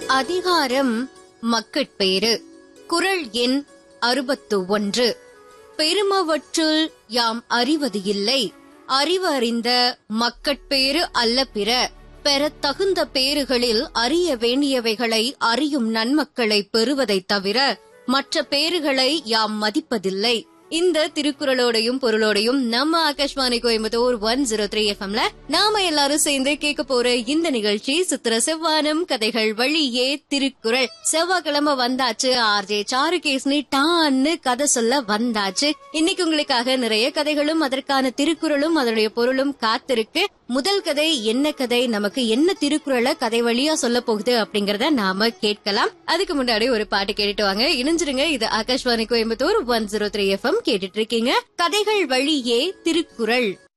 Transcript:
அதிகாரம் மக்கட்பேறு குரல் எண் அறுபத்து ஒன்று பெருமவற்றுள் யாம் அறிவது இல்லை அறிவு அறிந்த மக்கட்பேறு அல்ல பிற பெறத் தகுந்த பேறுகளில் அறிய வேண்டியவைகளை அறியும் நன்மக்களை பெறுவதைத் தவிர மற்ற பேறுகளை யாம் மதிப்பதில்லை இந்த திருக்குறளோடையும் பொருளோடையும் நம்ம Akashvani Coimbatore one zero three எஃப்எம்ல நாம எல்லாரும் சேர்ந்து கேட்க போற இந்த நிகழ்ச்சி சித்திர செவ்வானம் கதைகள் வழியே திருக்குறள் செவ்வாய்க்கிழமை வந்தாச்சு ஆர்ஜே சாருகேஸ்னி டான்னு கதை சொல்ல வந்தாச்சு இன்னைக்கு உங்களுக்காக நிறைய கதைகளும் அதற்கான திருக்குறளும் அதனுடைய பொருளும் காத்திருக்கு முதல் கதை என்ன கதை நமக்கு என்ன திருக்குறளை கதை வழியா சொல்ல போகுது அப்படிங்கறத நாம கேட்கலாம் அதுக்கு முன்னாடி ஒரு பாட்டு கேட்டுட்டு வாங்க இணைஞ்சிருங்க இது Akashvani Coimbatore one zero three FM கேட்டுட்டு இருக்கீங்க கதைகள் வழியே திருக்குறள்